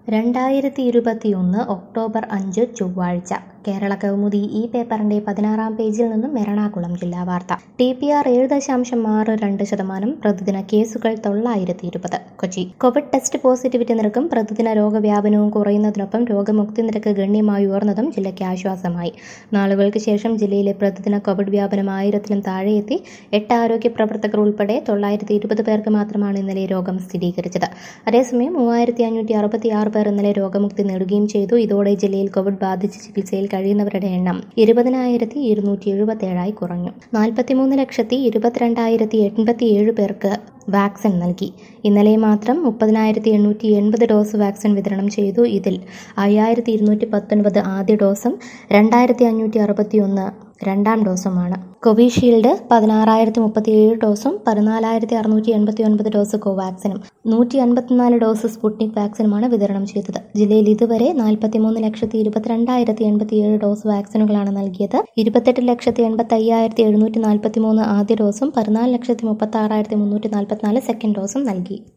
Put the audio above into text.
രണ്ടായിരത്തി ഇരുപത്തിയൊന്ന് ഒക്ടോബർ അഞ്ച് ചൊവ്വാഴ്ച കേരള കൗമുദി ഈ പേപ്പറിന്റെ പതിനാറാം പേജിൽ നിന്നും എറണാകുളം ജില്ലാ വാർത്ത ടി പി ആർ ഏഴ് ദശാംശം ആറ് രണ്ട് ശതമാനം പ്രതിദിന കേസുകൾ തൊള്ളായിരത്തി ഇരുപത് കൊച്ചി കോവിഡ് ടെസ്റ്റ് പോസിറ്റിവിറ്റി നിരക്കും പ്രതിദിന രോഗവ്യാപനവും കുറയുന്നതിനൊപ്പം രോഗമുക്തി നിരക്ക് ഗണ്യമായി ഉയർന്നതും ജില്ലയ്ക്ക് ആശ്വാസമായി നാളുകൾക്ക് ശേഷം ജില്ലയിലെ പ്രതിദിന കോവിഡ് വ്യാപനം ആയിരത്തിലും താഴെയെത്തി എട്ട് ആരോഗ്യ പ്രവർത്തകർ ഉൾപ്പെടെ തൊള്ളായിരത്തി ഇരുപത് പേർക്ക് മാത്രമാണ് ഇന്നലെ രോഗം സ്ഥിരീകരിച്ചത് അതേസമയം മൂവായിരത്തി അഞ്ഞൂറ്റി അറുപത്തി ആറ് പേർ ഇന്നലെ രോഗമുക്തി നേടുകയും ചെയ്തു ഇതോടെ ജില്ലയിൽ കോവിഡ് ബാധിച്ച് ചികിത്സയിൽ കഴിയുന്നവരുടെ എണ്ണം ഇരുപതിനായിരത്തി ഇരുന്നൂറ്റി എഴുപത്തേഴായി കുറഞ്ഞു നാൽപ്പത്തിമൂന്ന് ലക്ഷത്തി ഇരുപത്തിരണ്ടായിരത്തി എൺപത്തിയേഴ് പേർക്ക് വാക്സിൻ നൽകി ഇന്നലെ മാത്രം മുപ്പതിനായിരത്തി എണ്ണൂറ്റി എൺപത് ഡോസ് വാക്സിൻ വിതരണം ചെയ്തു ഇതിൽ അയ്യായിരത്തി ഇരുന്നൂറ്റി പത്തൊൻപത് ആദ്യ ഡോസും രണ്ടായിരത്തി അഞ്ഞൂറ്റി അറുപത്തിയൊന്ന് രണ്ടാം ഡോസുമാണ് കോവിഷീൽഡ് പതിനാറായിരത്തി മുപ്പത്തിയേഴ് ഡോസും പതിനാലായിരത്തി അറുന്നൂറ്റി എൺപത്തി ഒൻപത് ഡോസ് കോവാക്സിനും നൂറ്റി അൻപത്തിനാല് ഡോസ് സ്പുട്നിക് വാക്സിനുമാണ് വിതരണം ചെയ്തത് ജില്ലയിൽ ഇതുവരെ നാൽപ്പത്തിമൂന്ന് ലക്ഷത്തി ഇരുപത്തിരണ്ടായിരത്തി എൺപത്തിയേഴ് ഡോസ് വാക്സിനുകളാണ് നൽകിയത് ഇരുപത്തെട്ട് ലക്ഷത്തി എൺപത്തി അയ്യായിരത്തി എഴുന്നൂറ്റി നാൽപ്പത്തി മൂന്ന് ആദ്യ ഡോസും പതിനാല് ലക്ഷത്തി മുപ്പത്തി ആറായിരത്തി മുന്നൂറ്റി നാൽപ്പത്തിനാല് സെക്കൻഡ് ഡോസും നൽകി